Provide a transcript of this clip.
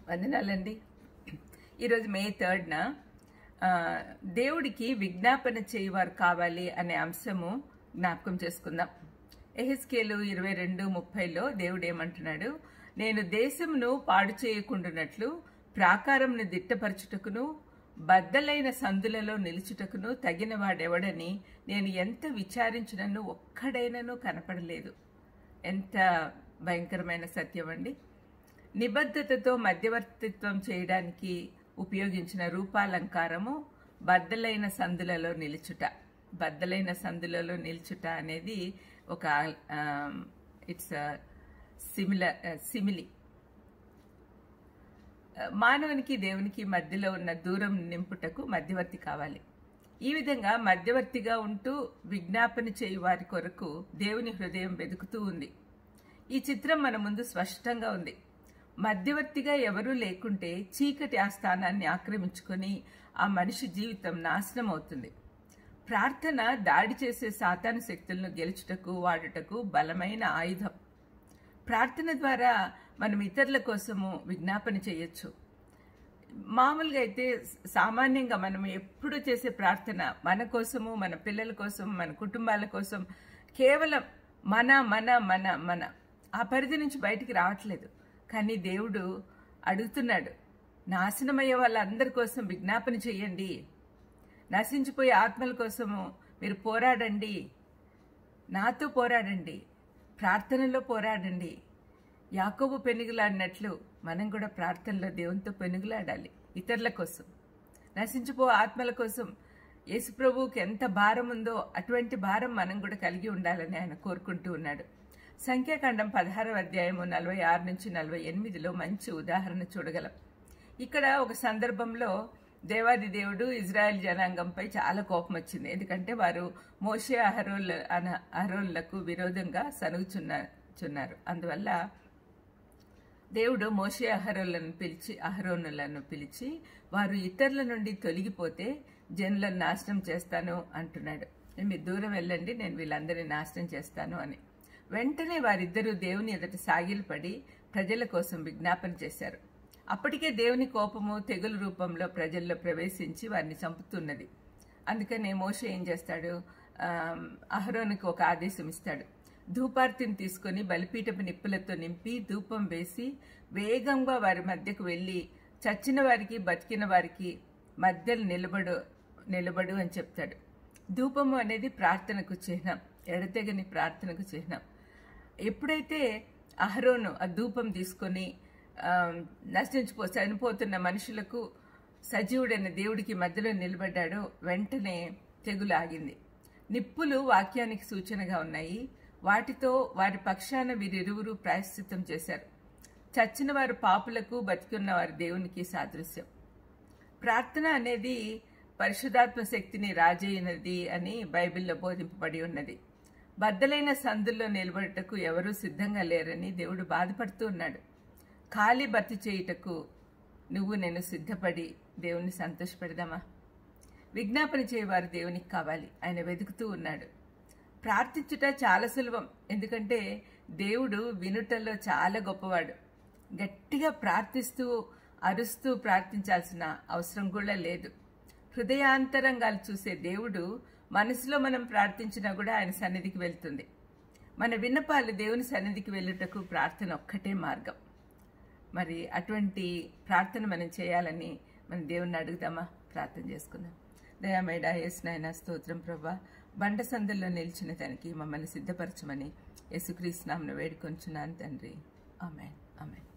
వందనాలండి ఈరోజు మే థర్డ్న దేవుడికి విజ్ఞాపన చేయవారు కావాలి అనే అంశము జ్ఞాపకం చేసుకుందాం ఎహెస్కేలు ఇరవై రెండు ముప్పైలో దేవుడు ఏమంటున్నాడు నేను దేశమును పాడు చేయకుండానట్లు ప్రాకారంను దిట్టపరచుటకును బద్దలైన సందులలో నిలుచుటకును తగిన వాడెవడని నేను ఎంత విచారించినను ఒక్కడైనను కనపడలేదు ఎంత భయంకరమైన సత్యం అండి నిబద్ధతతో మధ్యవర్తిత్వం చేయడానికి ఉపయోగించిన రూపాలంకారము బద్దలైన సందులలో నిలుచుట బద్దలైన సందులలో నిలుచుట అనేది ఒక ఇట్స్ సిమిలర్ సిమిలి మానవునికి దేవునికి మధ్యలో ఉన్న దూరం నింపుటకు మధ్యవర్తి కావాలి ఈ విధంగా మధ్యవర్తిగా ఉంటూ విజ్ఞాపన చేయు వారి కొరకు దేవుని హృదయం వెతుకుతూ ఉంది ఈ చిత్రం మన ముందు స్పష్టంగా ఉంది మధ్యవర్తిగా ఎవరూ లేకుంటే చీకటి ఆ స్థానాన్ని ఆక్రమించుకొని ఆ మనిషి జీవితం నాశనం అవుతుంది ప్రార్థన దాడి చేసే సాతాను శక్తులను గెలుచుటకు వాడుటకు బలమైన ఆయుధం ప్రార్థన ద్వారా మనం ఇతరుల కోసము విజ్ఞాపన చేయొచ్చు మామూలుగా అయితే సామాన్యంగా మనం ఎప్పుడు చేసే ప్రార్థన మన కోసము మన పిల్లల కోసం మన కుటుంబాల కోసం కేవలం మన మన మన మన ఆ పరిధి నుంచి బయటికి రావట్లేదు కానీ దేవుడు అడుగుతున్నాడు నాశనమయ్యే వాళ్ళందరి కోసం విజ్ఞాపన చేయండి నశించిపోయే ఆత్మల కోసము మీరు పోరాడండి నాతో పోరాడండి ప్రార్థనలో పోరాడండి యాకోబు పెనుగులాడినట్లు మనం కూడా ప్రార్థనలో దేవునితో పెనుగులాడాలి ఇతరుల కోసం నశించిపో ఆత్మల కోసం యేసుప్రభువుకి ఎంత భారం ఉందో అటువంటి భారం మనం కూడా కలిగి ఉండాలని ఆయన కోరుకుంటూ ఉన్నాడు సంఖ్యాకాండం పదహారవ అధ్యాయము నలభై ఆరు నుంచి నలభై ఎనిమిదిలో మంచి ఉదాహరణ చూడగలం ఇక్కడ ఒక సందర్భంలో దేవాది దేవుడు ఇజ్రాయెల్ జనాంగంపై చాలా కోపం వచ్చింది ఎందుకంటే వారు మోషే అహరోల్ అన అహరోళ్లకు విరోధంగా సనుగుచున్నారు అందువల్ల దేవుడు మోషే అహరోలను పిలిచి అహరోనులను పిలిచి వారు ఇతరుల నుండి తొలగిపోతే జనులను నాశనం చేస్తాను అంటున్నాడు మీరు దూరం వెళ్ళండి నేను వీళ్ళందరినీ నాశనం చేస్తాను అని వెంటనే వారిద్దరూ దేవుని ఎదుట సాగిలపడి ప్రజల కోసం విజ్ఞాపన చేశారు అప్పటికే దేవుని కోపము తెగులు రూపంలో ప్రజల్లో ప్రవేశించి వారిని చంపుతున్నది అందుకనే మోష ఏం చేస్తాడు అహరోనికి ఒక ఆదేశం ఇస్తాడు ధూపార్తిని తీసుకుని బలిపీఠపు నిప్పులతో నింపి ధూపం వేసి వేగంగా వారి మధ్యకు వెళ్ళి చచ్చిన వారికి బతికిన వారికి మధ్యలో నిలబడు నిలబడు అని చెప్తాడు ధూపము అనేది ప్రార్థనకు చిహ్నం ఎడతెగని ప్రార్థనకు చిహ్నం ఎప్పుడైతే అహరోను ఆ ధూపం తీసుకొని నశించిపో చనిపోతున్న మనుషులకు సజీవుడైన దేవుడికి మధ్యలో నిలబడ్డాడో వెంటనే తెగులు ఆగింది నిప్పులు వాక్యానికి సూచనగా ఉన్నాయి వాటితో వారి పక్షాన వీరిరువురు ప్రాయశ్చిత్తం చేశారు చచ్చిన వారు పాపులకు బతికున్న వారి దేవునికి సాదృశ్యం ప్రార్థన అనేది పరిశుధాత్మ శక్తిని రాజైనది అని బైబిల్లో బోధింపబడి ఉన్నది బద్దలైన సందుల్లో నిలబడటకు ఎవరూ సిద్ధంగా లేరని దేవుడు బాధపడుతూ ఉన్నాడు ఖాళీ భర్తీ చేయుటకు నువ్వు నేను సిద్ధపడి దేవుణ్ణి సంతోషపెడదామా విజ్ఞాపన చేయవారు దేవునికి కావాలి ఆయన వెతుకుతూ ఉన్నాడు ప్రార్థించుట చాలా సులభం ఎందుకంటే దేవుడు వినుటలో చాలా గొప్పవాడు గట్టిగా ప్రార్థిస్తూ అరుస్తూ ప్రార్థించాల్సిన అవసరం కూడా లేదు హృదయాంతరంగాలు చూసే దేవుడు మనసులో మనం ప్రార్థించినా కూడా ఆయన సన్నిధికి వెళ్తుంది మన విన్నపాలు దేవుని సన్నిధికి వెళ్ళుటకు ప్రార్థన ఒక్కటే మార్గం మరి అటువంటి ప్రార్థన మనం చేయాలని మనం దేవుణ్ణి అడుగుదామా ప్రార్థన చేసుకుందాం దయామేడా యేసునాయన స్తోత్రం ప్రభా బండ సందుల్లో నిలిచిన తనకి మమ్మల్ని సిద్ధపరచమని యేసుక్రీస్తునామను వేడుకొంచున్నాను తండ్రి ఆమెన్ ఆమెన్